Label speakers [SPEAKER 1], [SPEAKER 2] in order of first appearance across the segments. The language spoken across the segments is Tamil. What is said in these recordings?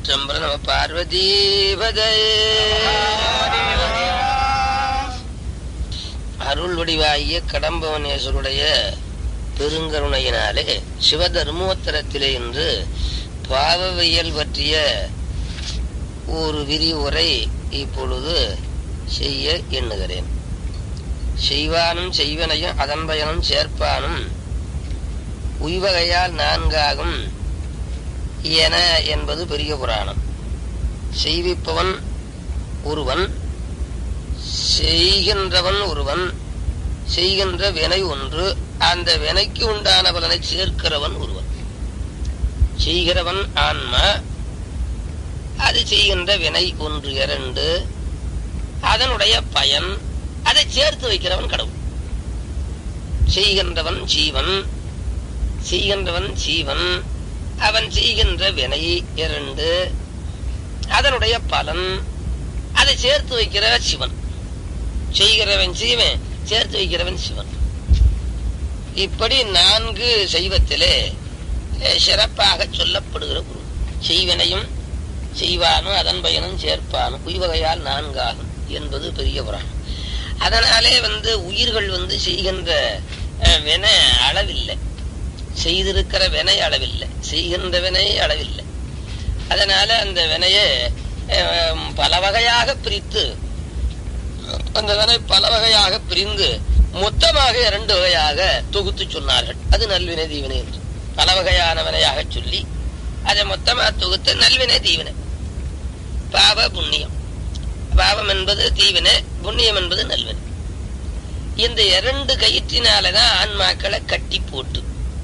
[SPEAKER 1] திருச்சிற்றம்பலம் நம பார்வதீபதே அருள் வடிவாகிய கடம்பவனேஸ்வருடைய பெருங்கருணையினாலே சிவதர்மோத்தரத்திலே இன்று பாவவியல் பற்றிய ஒரு விரிவுரை இப்பொழுது செய்ய எண்ணுகிறேன் செய்வானும் செய்வனையும் அதன் பயனும் சேர்ப்பானும் உய்வகையால் நான்காகும் என என்பது பெரிய புராணம் செய்விப்பவன் ஒருவன் செய்கின்றவன் ஒருவன் செய்கின்ற வினை ஒன்று அந்த வினைக்கு உண்டான பலனை சேர்க்கிறவன் ஒருவன் செய்கிறவன் ஆன்மா அது செய்கின்ற வினை ஒன்று இரண்டு அதனுடைய பயன் அதை சேர்த்து வைக்கிறவன் கடவுள் செய்கின்றவன் ஜீவன் செய்கின்றவன் ஜீவன் அவன் செய்கின்ற வினை இரண்டு அதனுடைய பலன் அதை சேர்த்து வைக்கிற சிவன் செய்கிறவன் சீவன் சேர்த்து வைக்கிறவன் சிவன் இப்படி நான்கு செய்வத்திலே சிறப்பாக சொல்லப்படுகிற குரு செய்வனையும் செய்வானும் அதன் பயனும் சேர்ப்பானும் உய்வகையால் நான்காகும் என்பது பெரிய புராணம் அதனாலே வந்து உயிர்கள் வந்து செய்கின்ற வின அளவில்லை செய்திருக்கிற வினை அளவில்லை செய்கின்ற வினை அளவில்லை அதனால அந்த வினையை பல வகையாக பிரித்து அந்த வினை பல வகையாக பிரிந்து மொத்தமாக இரண்டு வகையாக தொகுத்து சொன்னார்கள் அது நல்வினை தீவினை என்று பல வகையான வினையாக சொல்லி அதை மொத்தமாக தொகுத்து நல்வினை தீவினை பாவ புண்ணியம் பாவம் என்பது தீவினை புண்ணியம் என்பது நல்வினை இந்த இரண்டு கயிற்றினாலதான் ஆன்மாக்களை கட்டி போட்டு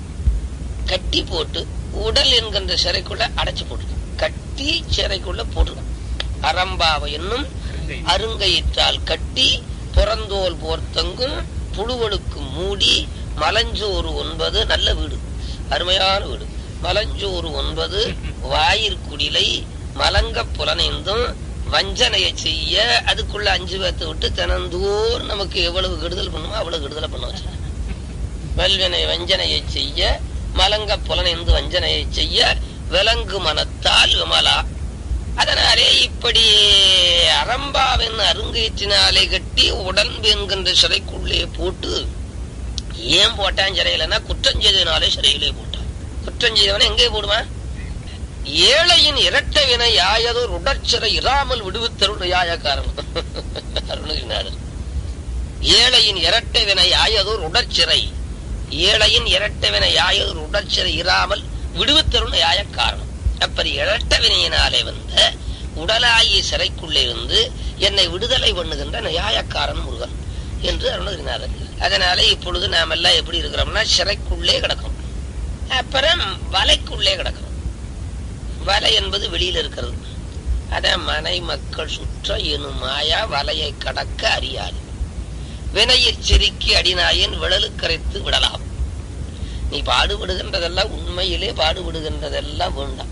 [SPEAKER 1] கட்டி போட்டு உடல் என்கின்ற சிறைக்குள்ள அடைச்சு போட்டு கட்டி சிறைக்குள்ள போட்டுருக்கான் அறம்பாவை என்னும் அருங்கயிற்றால் கட்டி புறந்தோல் போர்த்தங்கும் புழுவழுக்கு மூடி மலஞ்சோறு ஒன்பது நல்ல வீடு அருமையான வீடு மலஞ்சோறு ஒன்பது வாயிற்குடிலை மலங்க புலனைந்தும் வஞ்சனையை செய்ய அதுக்குள்ள அஞ்சு பேர்த்த விட்டு தினந்தோறும் நமக்கு எவ்வளவு கெடுதல் பண்ணுமோ அவ்வளவு கெடுதலை பண்ண வச்சு வல்வினை வஞ்சனையை செய்ய மலங்க புலனைந்து வஞ்சனையை செய்ய விலங்கு மனத்தால் விமலா அதனாலே இப்படி அரம்பாவின் அருங்கயிற்றினாலே கட்டி உடம்பு என்கின்ற சிறைக்குள்ளே போட்டு ஏன் போட்டான் சிறையிலன்னா குற்றம் செய்ததுனாலே சிறையிலே போட்டான் குற்றம் செய்தவனை எங்கே போடுவான் ஏழையின் இரட்டை வினை யாயதோர் உடற்சிறை இராமல் விடுவித்தருள் யாய காரணம் அருணகிரிநாதர் ஏழையின் இரட்டை வினை யாயதோர் உடற்சிறை ஏழையின் இரட்டவினை யாயதோர் உடற்சிறை இராமல் விடுவித்தருள் யாய காரணம் அப்படி இரட்ட வினையினாலே வந்த உடலாகிய சிறைக்குள்ளே இருந்து என்னை விடுதலை பண்ணுகின்ற நியாயக்காரன் முருகன் என்று அருணகிரிநாதர் அதனால இப்பொழுது நாம் எல்லாம் எப்படி இருக்கிறோம்னா சிறைக்குள்ளே கிடக்கும் அப்புறம் வலைக்குள்ளே கிடக்கும் வலை என்பது வெளியில இருக்கிறது அத மனை மக்கள் சுற்ற எனும் மாயா வலையை கடக்க அறியாது வினையிற் செருக்கி அடிநாயன் விழலு கரைத்து விடலாம் நீ பாடுபடுகின்றதெல்லாம் உண்மையிலே பாடுபடுகின்றதெல்லாம் வேண்டாம்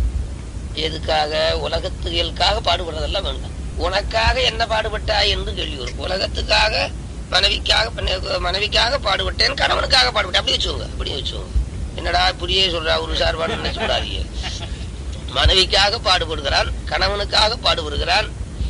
[SPEAKER 1] எதுக்காக உலகத்துகளுக்காக பாடுபடுறதெல்லாம் வேண்டாம் உனக்காக என்ன பாடுபட்டாய் என்று கேள்வி வரும் உலகத்துக்காக மனைவிக்காக மனைவிக்காக பாடுபட்டேன் கணவனுக்காக பாடுபட்டேன் அப்படி வச்சுக்கோங்க அப்படி வச்சுக்கோங்க என்னடா புரிய சொல்றா ஒரு சார்பாடு நினைச்சு கூடாதீங்க மனைவிக்காக பாடுபடுகிறான் கணவனுக்காக பாடுபடுகிறான்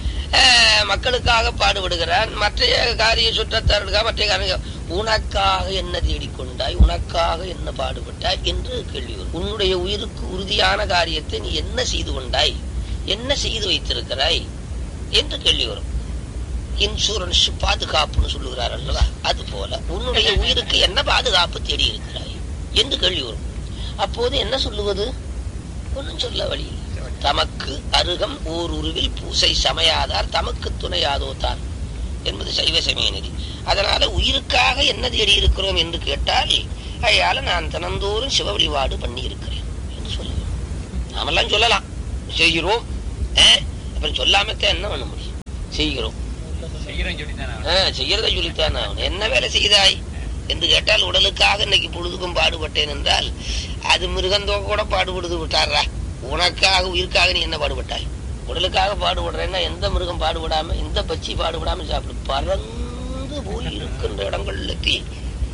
[SPEAKER 1] மக்களுக்காக பாடுபடுகிறான் மற்ற காரிய சுற்றத்தார்களுக்காக மற்ற காரணம் உனக்காக என்ன தேடிக்கொண்டாய் உனக்காக என்ன பாடுபட்டாய் என்று கேள்வி வரும் உன்னுடைய உயிருக்கு உறுதியான காரியத்தை நீ என்ன செய்து கொண்டாய் என்ன செய்து வைத்திருக்கிறாய் என்று கேள்வி வரும் இன்சூரன்ஸ் பாதுகாப்புன்னு சொல்லுகிறார் அல்லவா அது போல உன்னுடைய உயிருக்கு என்ன பாதுகாப்பு தேடி இருக்கிறாய் என்று கேள்வி வரும் அப்போது என்ன சொல்லுவது ஒன்னும் சொல்ல வழி தமக்கு அருகம் ஓர் உருவில் பூசை சமையாதார் தமக்கு துணையாதோ தான் என்பது சைவ சமய நெறி அதனால உயிருக்காக என்ன தேடி இருக்கிறோம் என்று கேட்டால் அயால நான் தினந்தோறும் சிவ வழிபாடு பண்ணி இருக்கிறேன் என்று சொல்லுவேன் நாமெல்லாம் சொல்லலாம் செய்கிறோம் அப்புறம் சொல்லாமத்தான் என்ன பண்ண முடியும் செய்கிறோம் செய்யறத சொல்லித்தான் என்ன வேலை செய்தாய் என்று கேட்டால் உடலுக்காக இன்னைக்கு பொழுதுக்கும் பாடுபட்டேன் என்றால் அது மிருகந்தோ கூட பாடுபடுது விட்டாரா உனக்காக உயிருக்காக நீ என்ன பாடுபட்டாய் உடலுக்காக பாடுபடுறேன்னா எந்த மிருகம் பாடுபடாம எந்த பச்சி பாடுபடாம சாப்பிடு பறந்து போய் இருக்கின்ற இடங்கள்ல தீ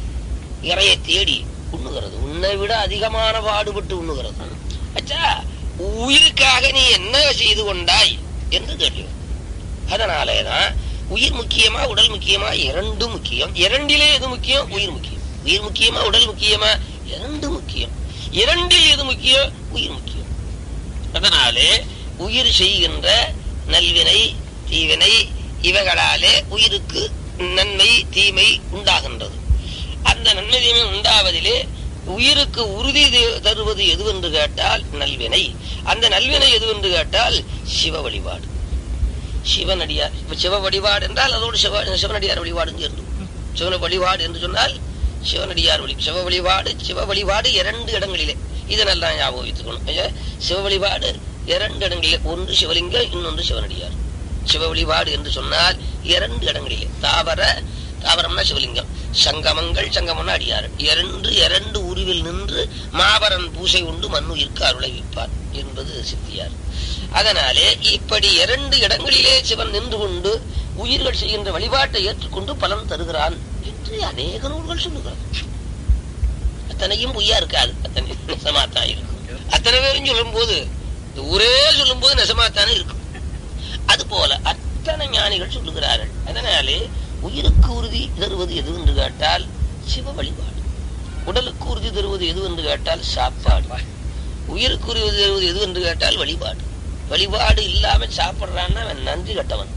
[SPEAKER 1] இறைய தேடி உண்ணுகிறது உன்னை விட அதிகமான பாடுபட்டு உண்ணுகிறது அச்சா உயிருக்காக நீ என்ன செய்து கொண்டாய் என்று கேள்வி வரும். அதனாலேதான் உயிர் முக்கியமா உடல் முக்கியமா இரண்டும் முக்கியம் இரண்டிலே எது முக்கியம் உயிர் முக்கியம் உயிர் முக்கியமா உடல் முக்கியமா இரண்டு முக்கியம் இரண்டில் எது முக்கியம் உயிர் முக்கியம் அதனாலே உயிர் செய்கின்ற நல்வினை தீவினை இவைகளாலே உயிருக்கு நன்மை தீமை உண்டாகின்றது அந்த நன்மை தீமை உண்டாவதிலே உயிருக்கு உறுதி தி- தருவது எதுவென்று கேட்டால் நல்வினை அந்த நல்வினை எதுவென்று கேட்டால் சிவ வழிபாடு சிவனடியார் இப்ப சிவ வழிபாடு என்றால் அதோடு சிவ சிவனடியார் வழிபாடு சேர்ந்து சிவன வழிபாடு என்று சொன்னால் சிவனடியார் வழி சிவ வழிபாடு சிவ வழிபாடு இரண்டு இடங்களிலே இதை நல்லா ஞாபகம் வைத்துக்கணும் ஐயா, சிவ வழிபாடு இரண்டு இடங்களிலே ஒன்று சிவலிங்கம் இன்னொன்று சிவனடியார் சிவ வழிபாடு என்று சொன்னால் இரண்டு இடங்களிலே தாவர தாவரம்னா சிவலிங்கம் சங்கமங்கள் சங்கமம்னா அடியார் இரண்டு இரண்டு உருவில் நின்று மாபரன் பூசை உண்டு மண்ணுயிர்க்கு அருளை வைப்பார் என்பது சித்தியார் அதனாலே இப்படி இரண்டு இடங்களிலே சிவன் நின்று கொண்டு உயிர்கள் செய்கின்ற வழிபாட்டை ஏற்றுக்கொண்டு பலன் தருகிறான் என்று அநேக நூல்கள் சொல்லுகிறார் அத்தனையும் பொய்யா இருக்காது அத்தனை நெசமாத்தான் இருக்கும் அத்தனை பேரும் சொல்லும் போது இந்த ஊரே சொல்லும் போது நெசமாத்தானே இருக்கும் அது போல அத்தனை ஞானிகள் சொல்லுகிறார்கள் அதனாலே உயிருக்கு உறுதி தருவது எது என்று கேட்டால் சிவ வழிபாடு உடலுக்கு உறுதி தருவது எது என்று கேட்டால் சாப்பாடு உயிருக்கு உறுதி தருவது எது என்று கேட்டால் வழிபாடு வழிபாடு இல்லாம சாப்பிடுறான்னா அவன் நன்றி கட்டவன்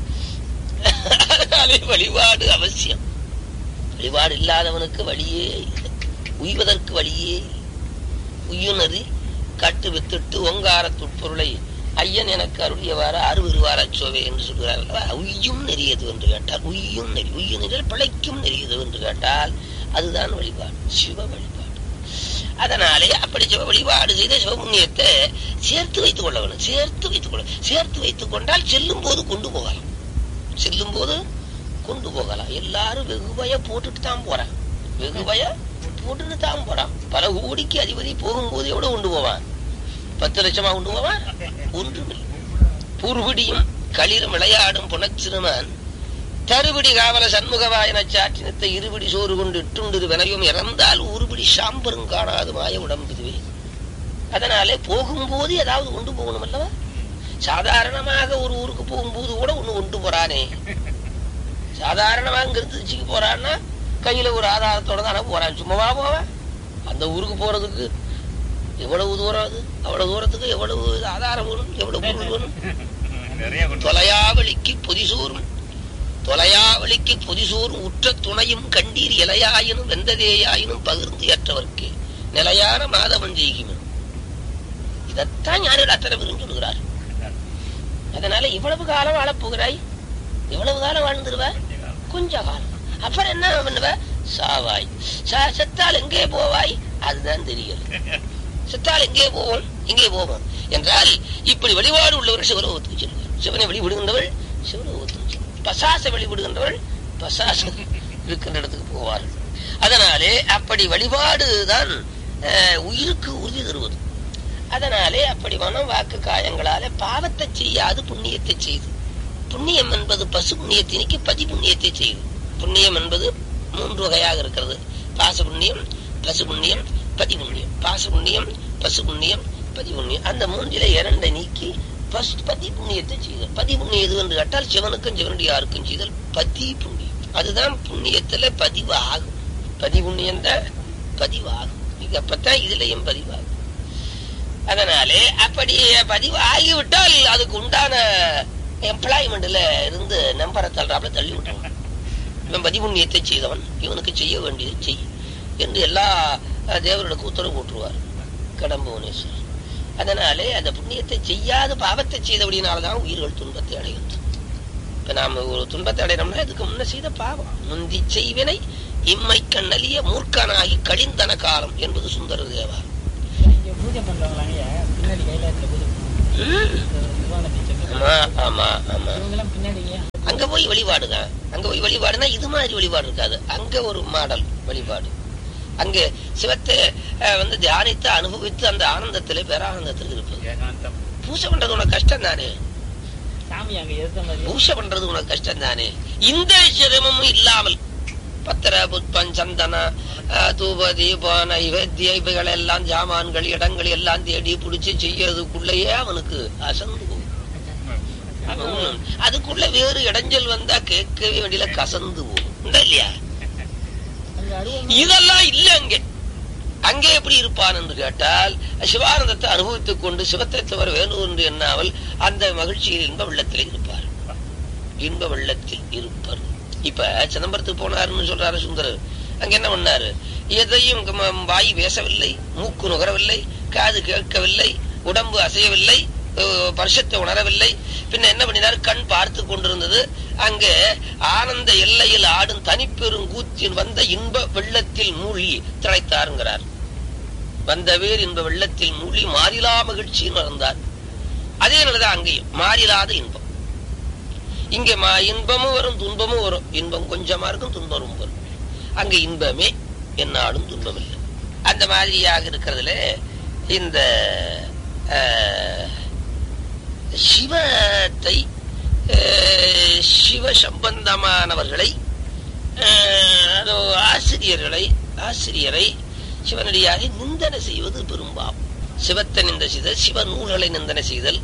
[SPEAKER 1] அதனாலே வழிபாடு அவசியம் வழிபாடு இல்லாதவனுக்கு வழியே இல்லை உய்வதற்கு வழியே இல்லை உய்யுனது கட்டு வித்திட்டு ஓங்கார துட்பொருளை ஐயன் எனக்கு அருளியவாறு அருவிருவார சோவே என்று சொல்கிறார்கள் உய்யும் நெறியது என்று கேட்டால் உய்யும் நெறி உய்யு நெறியில் பிழைக்கும் நெறியது என்று கேட்டால் அதுதான் வழிபாடு சிவ வழிபாடு அதனாலே அப்படி சிவ வழிபாடு செய்த சிவபுண்ணியத்தை சேர்த்து வைத்துக் கொள்ள வேண்டும் சேர்த்து வைத்துக் கொள்ள சேர்த்து வைத்துக் கொண்டால் செல்லும் போது கொண்டு போகலாம் செல்லும் போது கொண்டு போகலாம் எல்லாரும் வெகுபய போட்டுட்டு தான் போறான் வெகுபய போட்டுட்டு தான் போறான் பல கோடிக்கு அதிபதி போகும்போது எவ்வளவு கொண்டு போவான் பத்து லட்சமா கொண்டு போவான் ஒன்றுமில்லை பூர்விடியும் களிரும் விளையாடும் புனச்சிறுமான் தருபிடி காவல சண்முகவாயன சாற்றினத்தை இருபிடி சோறு கொண்டு இட்டுண்டு வினையும் இறந்தால் ஒருபிடி சாம்பரும் காணாது மாய உடம்புதுவே அதனாலே போகும்போது ஏதாவது கொண்டு போகணும் அல்லவா சாதாரணமாக ஒரு ஊருக்கு போகும்போது கூட ஒண்ணு கொண்டு போறானே சாதாரணமாக இங்க திருச்சிக்கு போறான்னா கையில ஒரு ஆதாரத்தோட தானே போறான் சும்மாவா போவேன் அந்த ஊருக்கு போறதுக்கு எவ்வளவு தூரம் அது அவ்வளவு தூரத்துக்கு எவ்வளவு ஆதாரம் வேணும் எவ்வளவு பொருள் வேணும்
[SPEAKER 2] நிறைய கொண்டு
[SPEAKER 1] தொலையாவளிக்கு பொதிசோறும் தொலையாவளிக்கு பொதிசோறும் உற்ற துணையும் கண்டீர் இலையாயினும் வெந்ததேயாயினும் பகிர்ந்து ஏற்றவர்க்கு நிலையான மாதவன் செய்கினும் இதைத்தான் ஞானிகள் அத்தனை பேரும் சொல்லுகிறார் அதனால இவ்வளவு காலம் வாழப் போகிறாய் இவ்வளவு காலம் வாழ்ந்துருவ கொஞ்ச காலம் அப்புறம் என்ன பண்ணுவ சாவாய் சா- செத்தால் எங்கே போவாய் அதுதான் தெரியல செத்தால் எங்கே போவோம் எங்கே போவோம் என்றால் இப்படி வழிபாடு உள்ளவர் சிவலோகத்துக்கு செல்வார் சிவனை வழிபடுகின்றவள் சிவலோகத்துக்கு செல்வார் பசாச வழிபடுகின்றவள் பசாச இருக்கின்ற இடத்துக்கு போவார்கள் அதனாலே அப்படி வழிபாடு தான் உயிருக்கு உறுதி தருவது அதனாலே அப்படி மனம் வாக்கு காயங்களாலே பாவத்தை செய்யாது புண்ணியத்தை செய்து புண்ணியம் என்பது பசு புண்ணியத்தினிக்கு பதி புண்ணியத்தை செய்து புண்ணியம் என்பது மூன்று வகையாக இருக்கிறது பாச புண்ணியம் பசு புண்ணியம் பதி புண்ணியம் பாச புண்ணியம் பசு புண்ணியம் பதி புண்ணியம் அந்த மூன்றிலே இரண்டை நீக்கி பஸ் பதி புண்ணியத்தை செய்தல் பதி புண்ணியம் எது என்று கேட்டால் சிவனுக்கும் சிவனுடையாருக்கும் செய்தல் பதி புண்ணியம் அதுதான் புண்ணியத்துல பதிவாகும் பதி புண்ணியம் தான் பதிவாகும் நீங்க அப்பத்தான் இதுலயும் பதிவாகும் அதனாலே அப்படி பதிவு ஆகிவிட்டால் அதுக்கு உண்டான எம்ப்ளாய்மெண்ட்ல இருந்து நம்பரை தள்ளுறாப்புல தள்ளி விட்டுருவான் இவன் பதிபுண்ணியத்தை செய்தவன் இவனுக்கு செய்ய வேண்டியது செய் என்று எல்லா அஹ், தேவர்களுக்கும் உத்தரவு போட்டுருவார் கடம்புவனேஸ்வரர் அதனாலே அந்த புண்ணியத்தை செய்யாத பாவத்தை செய்தபடினால்தான் உயிர்கள் துன்பத்தை அடைகின்றன இப்ப நாம ஒரு துன்பத்தை அடையணும்னா இதுக்கு முன்ன செய்த பாவம் முந்தி செய்வினை இம்மை கண்ணலிய மூர்க்கனாகி கழிந்தன காலம் என்பது சுந்தர தேவார்
[SPEAKER 3] இங்க பூஜை பண்றவங்களாங்க பின்னாடி கைலாயத்துல பூஜை பண்ணுவாங்க நிர்வாண டீச்சர்
[SPEAKER 1] ஆமா ஆமா ஆமா
[SPEAKER 3] இவங்கெல்லாம் பின்னாடிங்க
[SPEAKER 1] அங்க போய் வழிபாடுதான் அங்க போய் வழிபாடுனா இது மாதிரி வழிபாடு இருக்காது அங்க ஒரு மாடல் வழிபாடு அங்க சிவத்தை அஹ், வந்து தியானித்து அனுபவித்து அந்த ஆனந்தத்திலே பேரானந்தத்தில் இருப்பது
[SPEAKER 2] ஏகாந்தம்
[SPEAKER 1] பூசை பண்றது உனக்கு கஷ்டம் தானே
[SPEAKER 3] சாமி அங்க எதிர்த்த மாதிரி
[SPEAKER 1] பூசை பண்றது உனக்கு கஷ்டம் தானே இந்த சிரமமும் இல்லாமல் பத்திர புஷ்பம் சந்தன அஹ், தூப தீப நைவேத்திய இவைகளெல்லாம் ஜாமான்கள் இடங்கள் எல்லாம் தேடி பிடிச்சி செய்யறதுக்குள்ளேயே அவனுக்கு அசந்து போகும் அவன் அதுக்குள்ள வேறு இடைஞ்சல் வந்தா கேட்கவே வேண்டியல கசந்து போகும் உண்டா இல்லையா
[SPEAKER 3] அங்க அருவம்
[SPEAKER 1] இதெல்லாம் இல்ல அங்கே அங்கே எப்படி இருப்பான் என்று கேட்டால் சிவானந்தத்தை அனுபவித்துக் கொண்டு சிவத்தை தவிர வேறு ஒன்று எண்ணாமல் அந்த மகிழ்ச்சியில் இன்ப வெள்ளத்தில் இருப்பார் இன்ப வெள்ளத்தில் இருப்பார் இப்ப சிதம்பரத்துக்கு போனாருன்னு சொல்றாரு சுந்தரர் அங்க என்ன பண்ணாரு எதையும் க- வாய் பேசவில்லை மூக்கு நுகரவில்லை காது கேட்கவில்லை உடம்பு அசையவில்லை அஹ், பரிசத்தை உணரவில்லை பின்ன என்ன பண்ணினார் கண் பார்த்து கொண்டிருந்தது அங்கே ஆனந்த எல்லையில் ஆடும் தனிப்பெருங்கூத்தில் வந்த இன்ப வெள்ளத்தில் மூழ்கி திளைத்தாருங்கிறார் வந்தவேர் இன்ப வெள்ளத்தில் மூழ்கி மாறிலா மகிழ்ச்சியில் மறந்தார் அதே நிலைதான் அங்கேயும் மாறிலாத இன்பம் இங்க மா இன்பமும் வரும் துன்பமும் வரும் இன்பம் கொஞ்சமா இருக்கும் துன்பம் ரொம்ப வரும் அங்க இன்பமே என்னாலும் துன்பம் இல்லை அந்த மாதிரியாக இருக்கிறதுல இந்த அஹ், சிவத்தை அஹ், சிவ சம்பந்தமானவர்களை அஹ், அதோ ஆசிரியர்களை ஆசிரியரை சிவனடியாக நிந்தனை செய்வது பெரும்பாவம் சிவத்தை நிந்த செய்தல் சிவ நூல்களை நிந்தனை செய்தல்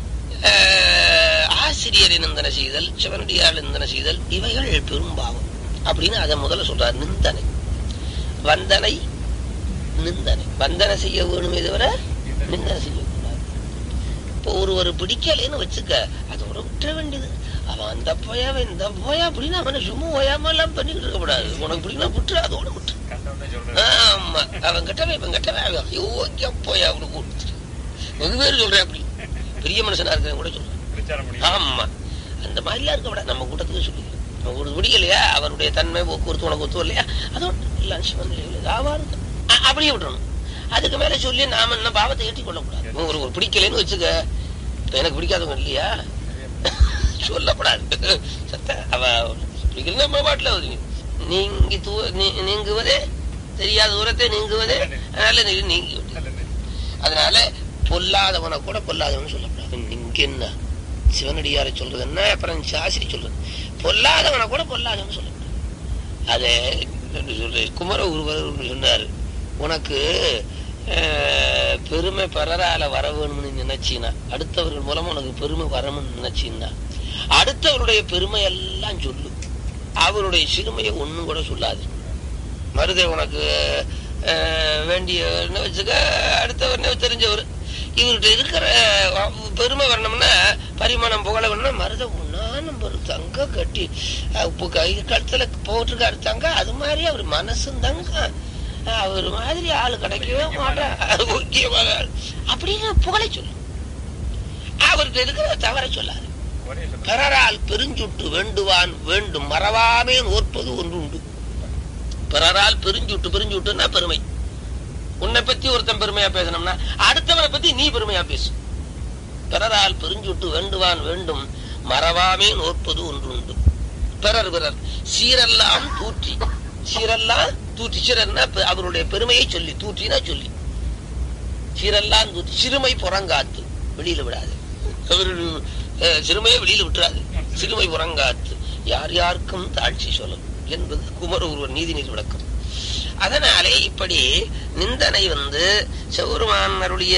[SPEAKER 1] அஹ், ஆசிரியரை நிந்தனை செய்தல் சிவனடியார் நிந்தனை செய்தல் இவைகள் பெரும்பாவம் அப்படின்னு அதை முதல்ல சொல்றார் நிந்தனை வந்தனை நிந்தனை வந்தனை செய்ய வேணுமே தவிர நிந்தனை செய்யக்கூடாது இப்போ ஒருவர் பிடிக்கலைன்னு வச்சுக்க அதோட விட்டுற வேண்டியது அவன் அந்த போயா அவன் இந்த போயா அப்படின்னு அவனை சும்மா ஓயாம எல்லாம் பண்ணிக்கிட்டு இருக்கக்கூடாது உனக்கு பிடிக்கணும் விட்டுரு அதோட விட்டு ஆமா அவன் கட்டவே இவன் கட்டவே அவன் யோக்கிய போய் அவனுக்கு கொடுத்துரு வெகு பேர் சொல்றேன் அப்படி பெரிய மனுஷனா இருக்கிறேன் கூட சொல்றேன் ஆமா அந்த மாதிரிலாம் இருக்க விட நம்ம கூட்டத்துக்கு சொல்லி நம்ம கூட்டத்துக்கு பிடிக்கலையா அவருடைய தன்மை போக்குவரத்து உனக்கு ஒத்து இல்லையா அதோட எல்லாம் சிவன் ஆவா இருக்கு அ- அப்படியே விட்டுறணும் அதுக்கு மேல சொல்லி நாம என்ன பாவத்தை ஏற்றி கொள்ளக்கூடாது ஒரு ஒரு பிடிக்கலைன்னு வச்சுக்க இப்ப எனக்கு பிடிக்காதவங்க இல்லையா சொல்லப்படாது சத்த அவ பிடிக்கல நம்ம பாட்டுல வருவீங்க நீங்கி தூ நீ- நீங்குவதே தெரியாத தூரத்தை நீங்குவதே அதனால நீ நீங்கி விடு. அதனால பொல்லாதவனை கூட பொல்லாதவன் சொல்லக்கூடாது இங்க என்ன சிவனடியாரை சொல்றது என்ன அப்புறம் சாஸ்திரி சொல்றது பொல்லாதவனை கூட பொல்லாதவன் சொல்லக்கூடாது அதே என்ன சொல்றது குமர ஒருவர் ஒன்று சொன்னாரு உனக்கு அஹ், பெருமை பிறரால வர வேணும்னு நினைச்சீனா அடுத்தவர்கள் மூலமா உனக்கு பெருமை வரணும்னு நினைச்சீன்னா அடுத்தவருடைய பெருமை எல்லாம் சொல்லு அவருடைய சிறுமையை ஒண்ணும் கூட சொல்லாது மருதை உனக்கு அஹ், வேண்டிய என்ன வச்சுக்க அடுத்தவர் தெரிஞ்சவர் இவர்கிட்ட இருக்கிற அஹ், பெருமை வரணும்னா பரிமாணம் புகழ வேணும்னா மருத ஒன்னா நம்பர் தங்க கட்டி அஹ், இப்போ கை கழுத்துல போட்டிருக்காரு தங்க அது மாதிரி அவர் மனசும் தங்க அஹ், அவர் மாதிரி ஆளு கிடைக்கவே மாட்டார் முக்கியமான ஆள் அப்படின்னு புகழை சொல்லு அவர்கிட்ட இருக்கிற தவற சொல்லாது பிறரால் பெருஞ்சுட்டு வேண்டுவான் வேண்டும் மறவாமே ஓர்ப்பது ஒன்று உண்டு பிறரால் பெருஞ்சுட்டு பெருஞ்சுட்டுன்னா பெருமை உன்னை பத்தி ஒருத்தன் பெருமையா பேசணும்னா அடுத்தவனை பத்தி நீ பெருமையா பேசு பிறரால் பெருஞ்சுட்டு வேண்டுவான் வேண்டும் மறவாமே நோற்பது ஒன்று உண்டு பிறர் பிறர் சீரெல்லாம் தூற்றி சீரெல்லாம் தூற்றி சீரர்னா பெ- அவருடைய பெருமையை சொல்லி தூற்றினா சொல்லி சீரெல்லாம் தூற்றி சிறுமை புறங்காத்து வெளியில விடாது அவரு அஹ், சிறுமையை வெளியில விட்டுறாது சிறுமை புறங்காத்து யார் யாருக்கும் தாழ்ச்சி சொல்லணும் என்பது குமர ஒருவர் நீதிநீர் விளக்கம் அதனாலே இப்படி நிந்தனை வந்து சிவருமானருடைய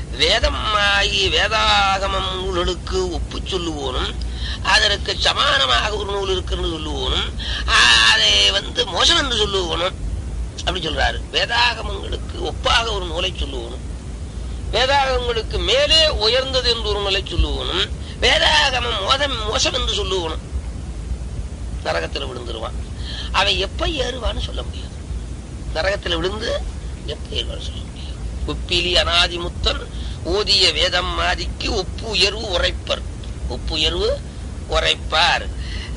[SPEAKER 1] வேதமாகி வேதாகமம் நூல்களுக்கு ஒப்பு சொல்லுவோனும் அதற்கு சமானமாக ஒரு நூல் இருக்குன்னு சொல்லுவோனும் அதை வந்து மோசம் என்று சொல்லுவோனும் அப்படி சொல்றாரு வேதாகமங்களுக்கு ஒப்பாக ஒரு நூலை சொல்லுவோனும் வேதாகமங்களுக்கு மேலே உயர்ந்தது என்று ஒரு நூலை சொல்லுவோனும் வேதாகமம் மோதம் மோசம் என்று சொல்லுவோனும் நரகத்தில் விழுந்துருவான் அவன் எப்ப ஏறுவான்னு சொல்ல முடியாது நரகத்தில் விழுந்து எப்ப ஏறுவான்னு சொல்ல முடியாது உப்பிலி அனாதி முத்தன் ஓதிய வேதம் மாதிக்கு ஒப்பு உயர்வு உரைப்பர் ஒப்பு உயர்வு உரைப்பார்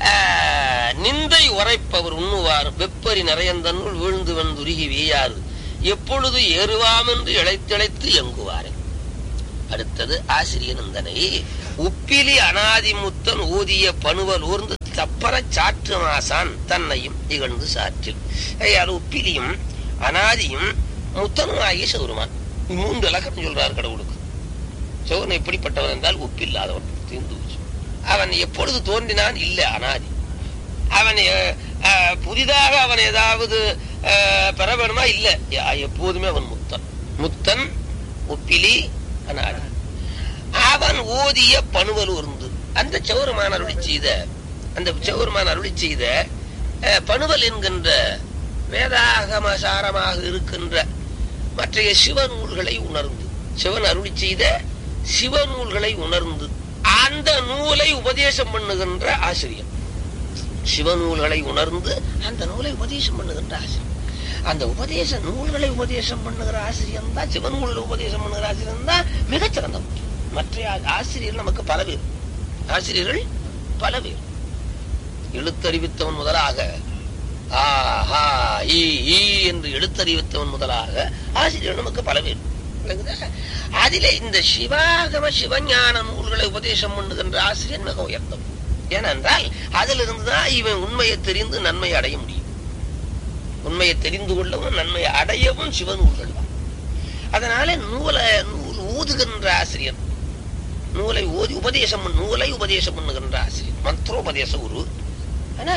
[SPEAKER 1] ஆஹ், நிந்தை உரைப்பவர் உண்ணுவார் வெப்பரி நிறையந்தன்னுள் வீழ்ந்து வந்துருகி வீயாறு எப்பொழுது ஏறுவாம் என்று இழைத்திழைத்து எங்குவாரே அடுத்தது ஆசிரிய நந்தனை உப்பிலி அனாதிமுத்தன் ஊதிய பணுவல் ஊர்ந்து தப்பற சாற்று மாசான் தன்னையும் இகழ்ந்து சாற்றில் ஐயால் உப்பிலியும் அனாதியும் முத்தனும் ஆகிய சௌருமான் மூன்று இலக்கணம் சொல்றார் கடவுளுக்கு சௌரன் எப்படிப்பட்டவன் என்றால் உப்பில்லாதவன் தீர்ந்து போச்சு. அவன் எப்பொழுது தோன்றினான் இல்லை அனாதி அவன் அஹ், அஹ், புதிதாக அவன் ஏதாவது அஹ், பெற வேணுமா இல்ல யா- எப்போதுமே அவன் முத்தன் முத்தன் ஒப்பிலி அனாதி அவன் ஓதிய பணுவல் உருந்து அந்த சௌரமான அருளி செய்த அந்த சௌரமான அருளி செய்த அஹ், பணுவல் என்கின்ற வேதாகம சாரமாக இருக்கின்ற மற்றைய சிவநூல்களை உணர்ந்து சிவன் அருளி செய்த சிவநூல்களை உணர்ந்து அந்த நூலை உபதேசம் பண்ணுகின்ற ஆசிரியர் சிவநூல்களை உணர்ந்து அந்த நூலை உபதேசம் பண்ணுகின்ற ஆசிரியர் அந்த உபதேச நூல்களை உபதேசம் பண்ணுகிற ஆசிரியர் தான் சிவநூல்களை உபதேசம் பண்ணுகிற ஆசிரியர் தான் மிகச்சிறந்தவன் மற்ற ஆ- ஆசிரியர்கள் நமக்கு பல பேர் ஆசிரியர்கள் பல பேர் எழுத்தறிவித்தவன் முதலாக ஆ, ஹா, ஈ, ஈ என்று எழுத்தறிவித்தவன் முதலாக ஆசிரியர் நமக்கு பல பேர் விளங்குதா? அதிலே இந்த சிவாகம சிவஞான நூல்களை உபதேசம் பண்ணுகின்ற ஆசிரியர் மிக உயர்ந்தவன் ஏனென்றால் அதிலிருந்துதான் இவன் உண்மையை தெரிந்து நன்மை அடைய முடியும் உண்மையை தெரிந்து கொள்ளவும் நன்மை அடையவும் சிவநூல்கள் தான் அதனால நூலை நூல் ஊதுகின்ற ஆசிரியர் நூலை ஓதி உபதேசம் பண்ணு- நூலை உபதேசம் பண்ணுகின்ற ஆசிரியர் மந்திரோபதேச குரு ஆனா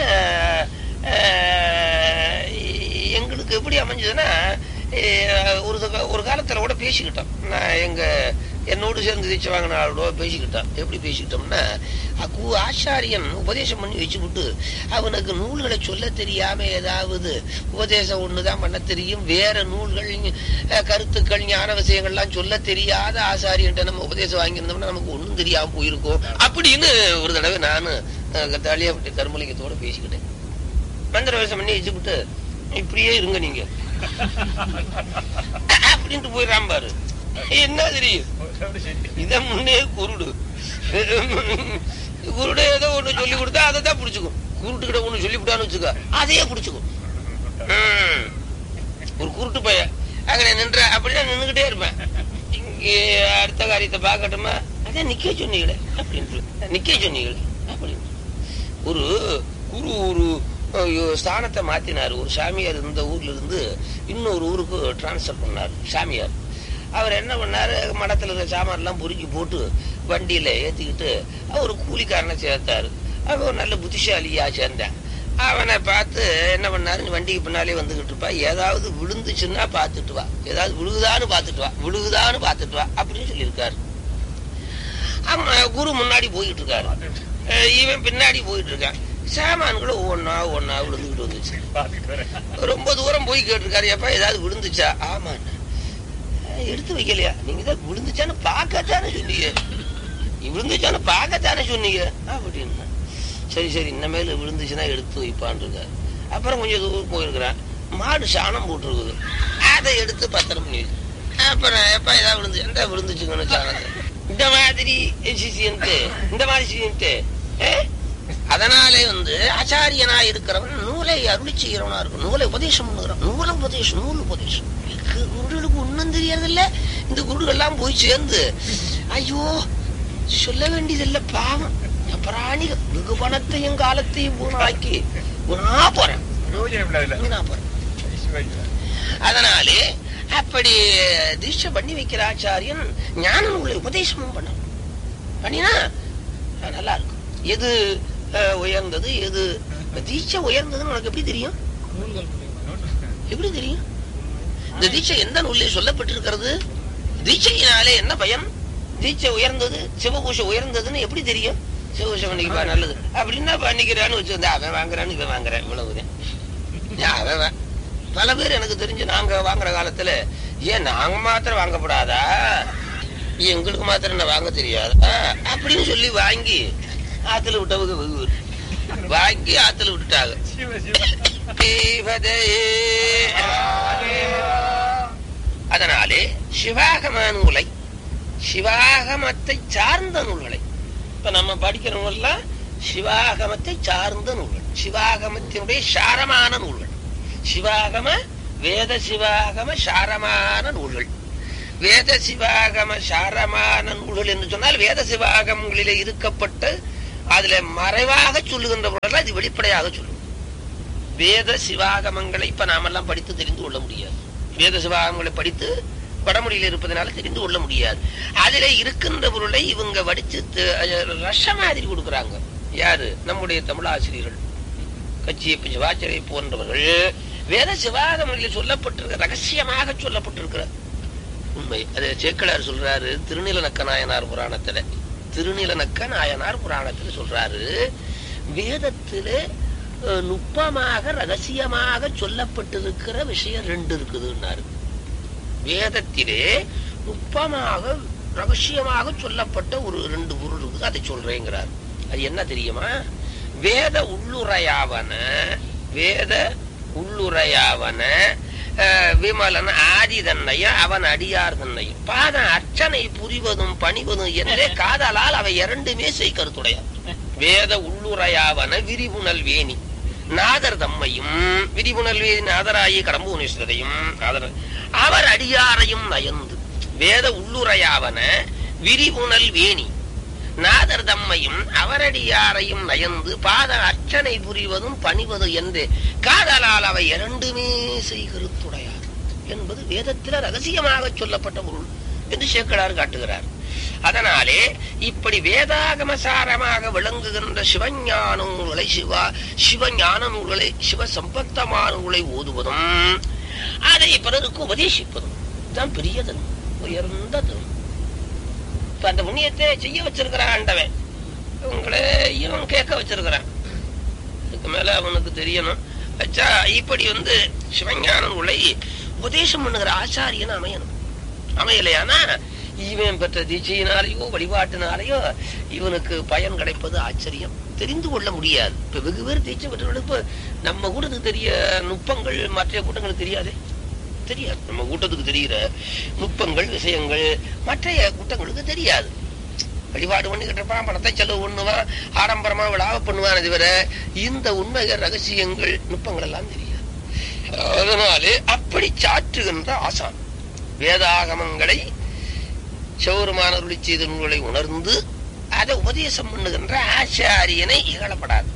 [SPEAKER 1] அஹ், எங்களுக்கு எப்படி அமைஞ்சதுன்னா அஹ், ஒரு தக- ஒரு காலத்துல கூட பேசிக்கிட்டோம் நான் எங்க என்னோடு சேர்ந்து தீட்சை வாங்கின ஆளோட பேசிக்கிட்டோம் எப்படி பேசிக்கிட்டோம்னா அக்கு ஆச்சாரியன் உபதேசம் பண்ணி வச்சுக்கிட்டு அவனுக்கு நூல்களை சொல்ல தெரியாம ஏதாவது உபதேசம் ஒண்ணுதான் பண்ண தெரியும் வேற நூல்கள் அஹ், கருத்துக்கள் ஞான விஷயங்கள்லாம் சொல்ல தெரியாத ஆசாரியன்ட்ட நம்ம உபதேசம் வாங்கியிருந்தோம்னா நமக்கு ஒண்ணும் தெரியாம போயிருக்கும் அப்படின்னு ஒரு தடவை நான் தாலியாப்பட்டி கருமலிங்கத்தோட பேசிக்கிட்டேன் மந்திர வேஷம் பண்ணி வச்சுக்கிட்டு இப்படியே இருங்க நீங்க அப்படின்ட்டு போயிடறான் பாரு என்ன தெரியும் இத முன்னே குருடு குருடு ஏதோ ஒண்ணு சொல்லி கொடுத்தா அதை தான் பிடிச்சுக்கும் குருட்டுக்கிட்ட ஒண்ணு சொல்லி விட்டான்னு வச்சுக்க அதையே பிடிச்சுக்கும் ம். ஒரு குருட்டு பையன் அங்கே நின்ற அப்படியே நின்றுகிட்டே இருப்பேன் இங்கே அடுத்த காரியத்தை பார்க்கட்டுமா அதே நிக்க சொன்னீங்களே அப்படின்ட்டு நிக்க சொன்னீங்களே அப்படின்னு ஒரு குரு ஒரு ஐயோ, ஸ்தானத்தை மாத்தினார் ஒரு சாமியார் இந்த ஊர்ல இருந்து இன்னொரு ஊருக்கு டிரான்ஸ்ஃபர் பண்ணார் சாமியார் அவர் என்ன பண்ணாரு மடத்துல இருக்க சாமான் எல்லாம் பொறுக்கி போட்டு வண்டியில ஏத்திக்கிட்டு அவர் கூலிக்காரனை சேர்த்தாரு அவன் ஒரு நல்ல புத்திசாலியா சேர்ந்தேன் அவனை பார்த்து என்ன பண்ணாரு நீ வண்டிக்கு பின்னாலே வந்துகிட்டு இருப்பா ஏதாவது விழுந்துச்சுன்னா பார்த்துட்டு வா ஏதாவது விழுகுதான்னு பார்த்துட்டு வா விழுகுதான்னு பார்த்துட்டு வா அப்படின்னு சொல்லியிருக்காரு ஆமா குரு முன்னாடி போயிட்டு இருக்காரு அஹ் இவன் பின்னாடி போயிட்டு இருக்கான் சாமான்களும் ஒவ்வொன்னா ஒவ்வொன்னா விழுந்துகிட்டு வந்துச்சு ரொம்ப தூரம் போய் கேட்டிருக்காரு எப்ப ஏதாவது விழுந்துச்சா ஆமா எடுத்து வைக்கலையா நீங்க தான் விழுந்துச்சான்னு பார்க்கத்தானே சொன்னீங்க நீ விழுந்துச்சான்னு பார்க்கத்தானே சொன்னீங்க அப்படின்னு சரி சரி இனிமேல் விழுந்துச்சுன்னா எடுத்து வைப்பான் இருக்காரு அப்புறம் கொஞ்சம் தூரம் போயிருக்கிறான் மாடு சாணம் போட்டிருக்குது அதை எடுத்து பத்திரம் பண்ணி வச்சு. அப்புறம் எப்ப ஏதாவது விழுந்து எந்த விழுந்துச்சுங்கன்னு சாணத்தை இந்த மாதிரி சிசியன்ட்டு இந்த மாதிரி சிசியன்ட்டு அதனாலே வந்து ஆச்சாரியனா இருக்கிறவன் நூலை அருளி செய்கிறவனா இருக்கும் நூலை உபதேசம் பண்ணுகிறான் நூலை உபதேசம் நூல் உபதேசம் கு- குருடுகளுக்கு ஒண்ணும் தெரியறதில்ல இந்த குருடெல்லாம் போய் சேர்ந்து ஐயோ சொல்ல வேண்டியதில்ல பாவம் பிராணிகள் வெகு பணத்தையும் காலத்தையும் வீணாக்கி வீணா போறேன் வீணா போறேன் அதனாலே அப்படி தீட்சை பண்ணி வைக்கிற ஆச்சாரியன் ஞான நூலை உபதேசமும் பண்ண பண்ணினா அஹ், நல்லா இருக்கும் எது அஹ், உயர்ந்தது எது தீட்சை உயர்ந்ததுன்னு உனக்கு எப்படி தெரியும்
[SPEAKER 3] நூல்கள் மூலியமா.
[SPEAKER 1] எப்படி தெரியும் இந்த தீட்சை எந்த நூலில் சொல்லப்பட்டிருக்கிறது தீட்சையினாலே என்ன பயன் தீட்சை உயர்ந்தது சிவகோஷம் உயர்ந்ததுன்னு எப்படி தெரியும் சிவகோஷம் பண்ணிக்கப்பா நல்லது அப்படின்னா பண்ணிக்கிறான்னு வச்சிருந்தா அவன் வாங்குறான்னு இவன் வாங்குறேன் இவ்வளவுதான் ஏன் அவன் வா- பல பேர் எனக்கு தெரிஞ்சு நாங்க வாங்குற காலத்துல ஏன் நாங்க மாத்திரம் வாங்கப்படாதா எங்களுக்கு மாத்திரம் என்ன வாங்க தெரியாதா அப்படின்னு சொல்லி வாங்கி ஆத்துல விட்டவங்க வெகு பேர். வாங்கி ஆத்துல விட்டுட்டாங்க அதனாலே சிவாகம நூலை சிவாகமத்தை சார்ந்த நூல்களை இப்ப நம்ம படிக்கிற நூல்லாம் சிவாகமத்தை சார்ந்த நூல்கள் சிவாகமத்தினுடைய சாரமான நூல்கள் சிவாகம வேத சிவாகம சாரமான நூல்கள் வேத சிவாகம சாரமான நூல்கள் என்று சொன்னால் வேத சிவாகமங்களிலே இருக்கப்பட்ட அதுல மறைவாக சொல்லுகின்ற பொருள் அது வெளிப்படையாக சொல்லும் வேத சிவாகமங்களை இப்ப நாமெல்லாம் படித்து தெரிந்து கொள்ள முடியாது வேத சிவாகமங்களை படித்து வடமொழியில் இருப்பதனால தெரிந்து கொள்ள முடியாது அதுல இருக்கின்ற பொருளை இவங்க வடிச்சு த- ரச மாதிரி கொடுக்கறாங்க யாரு நம்முடைய தமிழாசிரியர்கள் கச்சியப்ப சிவாச்சாரிய போன்றவர்கள் வேத சிவாத மொழியில் சொல்லப்பட்டிருக்க ரகசியமாக சொல்லப்பட்டிருக்கிற உண்மை அது சேக்கலார் சொல்றாரு திருநீலநக்க நாயனார் புராணத்துல திருநீலநக்க நாயனார் புராணத்துல சொல்றாரு வேதத்திலே அஹ், நுட்பமாக ரகசியமாக சொல்லப்பட்டிருக்கிற விஷயம் ரெண்டு இருக்குதுன்னாரு வேதத்திலே நுட்பமாக ரகசியமாக சொல்லப்பட்ட ஒரு ரெண்டு பொருள் இருக்குது அதை சொல்றேங்கிறார் அது என்ன தெரியுமா வேத உள்ளுரையாவன வேத உள்ளுரையாவன அஹ், விமலன் ஆதி தன்னையும் அவன் அடியார் தன்னையும் பாத அர்ச்சனை புரிவதும் பணிவதும் என்றே காதலால் அவை இரண்டுமே செய் கருத்துடையார் வேத உள்ளுரையாவன விரிவுணல் வேணி நாதர் தம்மையும் விரிவுணல் வேணி நாதராயி கடம்புவனேஸ்வரையும் நாதர் அவர் அடியாரையும் நயந்து வேத உள்ளுரையாவன விரிவுணல் வேணி நாதர் தம்மையும் அவரடியாரையும் நயந்து பாத அர்ச்சனை புரிவதும் பணிவதும் என்று காதலால் அவை இரண்டுமே செய்கருத்துடையார் என்பது வேதத்தில் ரகசியமாக சொல்லப்பட்ட பொருள் என்று சேக்கடார் காட்டுகிறார் அதனாலே இப்படி வேதாகமசாரமாக விளங்குகின்ற சிவஞான நூல்களை சிவா சிவஞான நூல்களை சிவ சம்பத்தமான நூல்களை ஓதுவதும் அதை பிறருக்கு உபதேசிப்பதும் இதுதான் பெரிய தர்மம் உயர்ந்த தர்மம் இப்ப அந்த புண்ணியத்தை செய்ய வச்சிருக்கிறான் ஆண்டவன் உங்களை இவன் கேட்க வச்சிருக்கிறான் இதுக்கு மேல அவனுக்கு தெரியணும் வச்சா இப்படி வந்து சிவஞானம் உலை உபதேசம் பண்ணுகிற ஆச்சாரியன் அமையணும் அமையலையானா இவன் பெற்ற தீட்சையினாலேயோ வழிபாட்டினாலேயோ இவனுக்கு பயன் கிடைப்பது ஆச்சரியம் தெரிந்து கொள்ள முடியாது இப்ப வெகு பேர் தீட்சை பெற்றவர்களுக்கு இப்ப நம்ம கூட்டத்துக்கு தெரிய நுட்பங்கள் மற்ற கூட்டங்களுக்கு தெரியாதே தெரியாது நம்ம கூட்டத்துக்கு தெரிகிற நுட்பங்கள் விஷயங்கள் மற்றைய கூட்டங்களுக்கு தெரியாது வழிபாடு பண்ணிக்கிட்டு இருப்பான் பணத்தை செலவு பண்ணுவான் ஆடம்பரமா விழாவ பண்ணுவான் இதுவர இந்த உண்மைகள் ரகசியங்கள் நுட்பங்கள் எல்லாம் தெரியாது அதனாலே அப்படி சாற்றுகின்ற ஆசான் வேதாகமங்களை சௌரமானவர்களை செய்த நூல்களை உணர்ந்து அதை உபதேசம் பண்ணுகின்ற ஆச்சாரியனை இகழப்படாது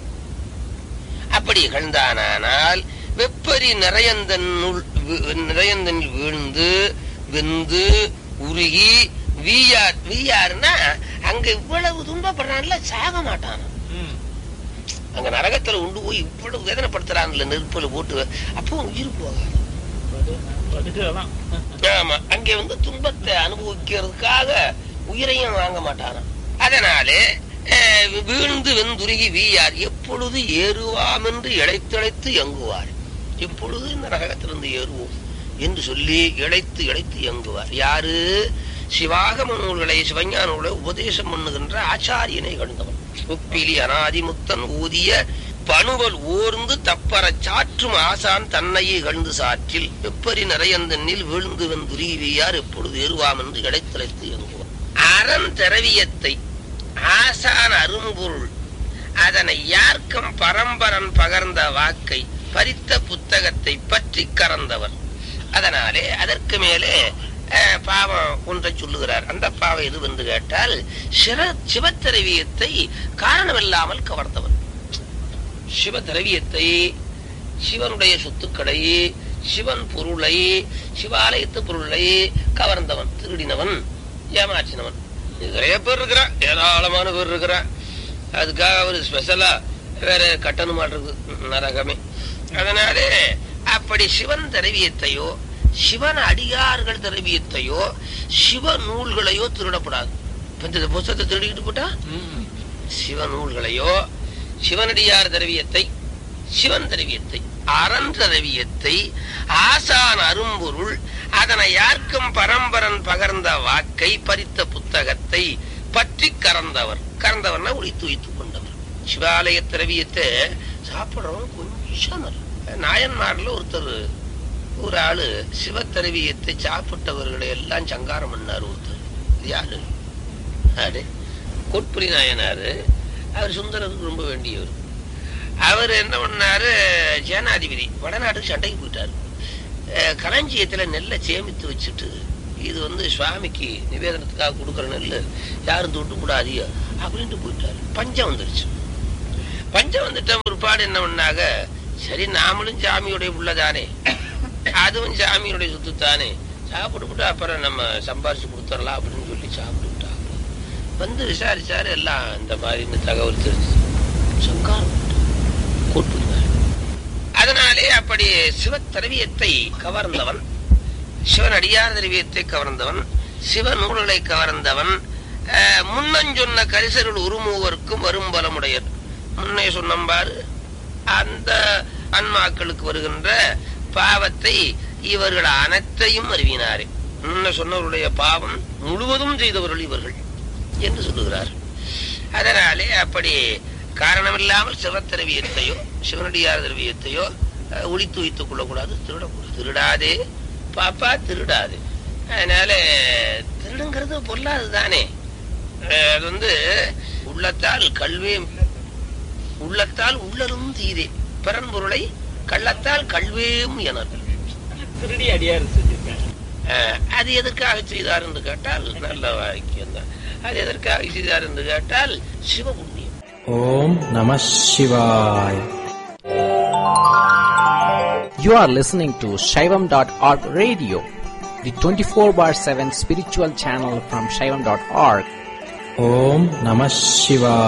[SPEAKER 1] அப்படி இகழ்ந்தானால் வெப்பரி நிறையந்தன் நிறையந்தனில் வீழ்ந்து வெந்து உருகி வீயார் வீயாருன்னா அங்க இவ்வளவு துன்பப்படுறான்ல சாக மாட்டான்
[SPEAKER 3] ம்.
[SPEAKER 1] அங்க நரகத்துல உண்டு போய் இவ்வளவு வேதனைப்படுத்துறான்ல நெருப்புல போட்டு அப்போ உயிர் போகாது
[SPEAKER 3] படு- படுக்கலாம்.
[SPEAKER 1] ஆமா அங்கே வந்து துன்பத்தை அனுபவிக்கிறதுக்காக உயிரையும் வாங்க மாட்டானாம் அதனாலே அஹ், வீழ்ந்து வெந்துருகி வீயார் எப்பொழுது ஏறுவாம் என்று இழைத்திழைத்து இயங்குவார் எப்பொழுது இந்த நரகத்திலிருந்து ஏறுவோம் என்று சொல்லி இழைத்து இழைத்து இயங்குவார் யாரு சிவாகம நூல்களை சிவஞான நூல்களை உபதேசம் பண்ணுகின்ற ஆச்சாரியனை கண்டவன் உப்பிலி அனாதிமுத்தன் ஊதிய பணுவல் ஓர்ந்து தப்பறச் சாற்றும் ஆசான் தன்னையே கண்டு சாற்றில் எப்பரி நிறையந்தன்னில் வீழ்ந்து வெந்துருகியார் எப்பொழுது ஏறுவாம் என்று இடைத்தலைத்து இயங்குவார் அறம் திரவியத்தை ஆசான் அரும்பொருள் அதனை யார்க்கம் பரம்பரன் பகர்ந்த வாக்கை பறித்த புத்தகத்தை பற்றி கறந்தவர் அதனாலே அதற்கு மேலே அஹ், பாவம் ஒன்றை சொல்லுகிறார் அந்த பாவம் எது என்று கேட்டால் சிர சிவத்திரவியத்தை காரணமில்லாமல் கவர்ந்தவர் சிவ திரவியத்தை சிவனுடைய சொத்துக்களை சிவன் பொருளை சிவாலயத்து பொருளை கவர்ந்தவன் திருடினவன் ஏமாற்றினவன் நிறைய பேர் இருக்கிறான் ஏராளமான பேர் இருக்கிறான் அதுக்காக ஒரு ஸ்பெஷலா வேற கட்டணமா இருக்கு நரகமே அதனாலே அப்படி சிவன் திரவியத்தையோ சிவன் அடியார்கள் திரவியத்தையோ சிவ நூல்களையோ திருடப்படாது இப்ப இந்த புத்தகத்தை திருடிக்கிட்டு போட்டா
[SPEAKER 3] ம்.
[SPEAKER 1] சிவ நூல்களையோ சிவனடியார் திரவியத்தை சிவன் திரவியத்தை அறன் திரவியத்தை ஆசான் அரும்பொருள் அதனை யார்க்கும் பரம்பரன் பகர்ந்த வாக்கை பறித்த புத்தகத்தை பற்றி கறந்தவர் கறந்தவர்னா ஒழித்து வைத்துக் கொண்டவர் சிவாலய திரவியத்தை சாப்பிடுறவன் கொஞ்சம் நல்ல. நாயன்மார்ல ஒருத்தர் ஒரு ஆளு சிவத்திரவியத்தை சாப்பிட்டவர்களை எல்லாம் சங்காரம் பண்ணார் ஒருத்தர் இது யாரு அடே கோட்புலி நாயனாரு அவர் சுந்தரருக்கு ரொம்ப வேண்டியவர் அவர் என்ன பண்ணாரு சேனாதிபதி வடநாட்டுக்கு சண்டைக்கு போயிட்டாரு அஹ் களஞ்சியத்துல நெல்லை சேமித்து வச்சுட்டு இது வந்து சுவாமிக்கு நிவேதனத்துக்காக கொடுக்குற நெல் யாரும் தொட்டு கூடாதியோ அப்படின்ட்டு போயிட்டாரு பஞ்சம் வந்துருச்சு பஞ்சம் வந்துட்ட பிற்பாடு என்ன பண்ணாங்க சரி நாமளும் சாமியுடைய உள்ளதானே அதுவும் சாமியுடைய சொத்து தானே சாப்பிட்டு அப்புறம் நம்ம சம்பாரிச்சு கொடுத்துடலாம் அப்படின்னு சொல்லி சாப்பிட்டுட்டாங்க வந்து விசாரிச்சாரு எல்லாம் இந்த மாதிரி இந்த தகவல் தெரிஞ்சு சங்காரம் கோட்புரிந்தார் அதனாலே அப்படி சிவத்திரவியத்தை கவர்ந்தவன் சிவன் அடியார் திரவியத்தை கவர்ந்தவன் சிவ நூல்களை கவர்ந்தவன் அஹ், முன்னஞ்சொன்ன கரிசருள் உருமூவர்க்கும் வரும் பலமுடையர் முன்னே சொன்னம்பாரு அந்த ஆன்மாக்களுக்கு வருகின்ற பாவத்தை இவர்கள் அனைத்தையும் அறிவினாரே முன்ன சொன்னவருடைய பாவம் முழுவதும் செய்தவர்கள் இவர்கள் என்று சொல்லுகிறார் அதனாலே அப்படி காரணமில்லாமல் சிவத்திரவியத்தையோ சிவனடியார் திரவியத்தையோ அஹ், ஒளித்து வைத்துக் கொள்ளக்கூடாது திருடக்கூடாது திருடாதே பாப்பா திருடாது அதனால திருடுங்கிறது பொல்லாது தானே அஹ், அது வந்து உள்ளத்தால் கல்வே உள்ளத்தால் உள்ளரும் தீதே பிறன்பொருளை கள்ளத்தால் கல்வேம் எனர்கள்
[SPEAKER 3] திருடி அடியார் செஞ்சிருக்காங்க
[SPEAKER 1] அஹ், அது எதற்காக செய்தார் என்று கேட்டால் நல்ல வாக்கியம் தான் அது எதற்காக செய்தார் என்று கேட்டால் சிவபுண்ணியம்
[SPEAKER 2] ஓம் நம சிவாய்
[SPEAKER 4] You are listening to Shaivam.org radio, the 24 bar 7 spiritual channel from Shaivam.org.
[SPEAKER 2] ஓம் நம சிவாய்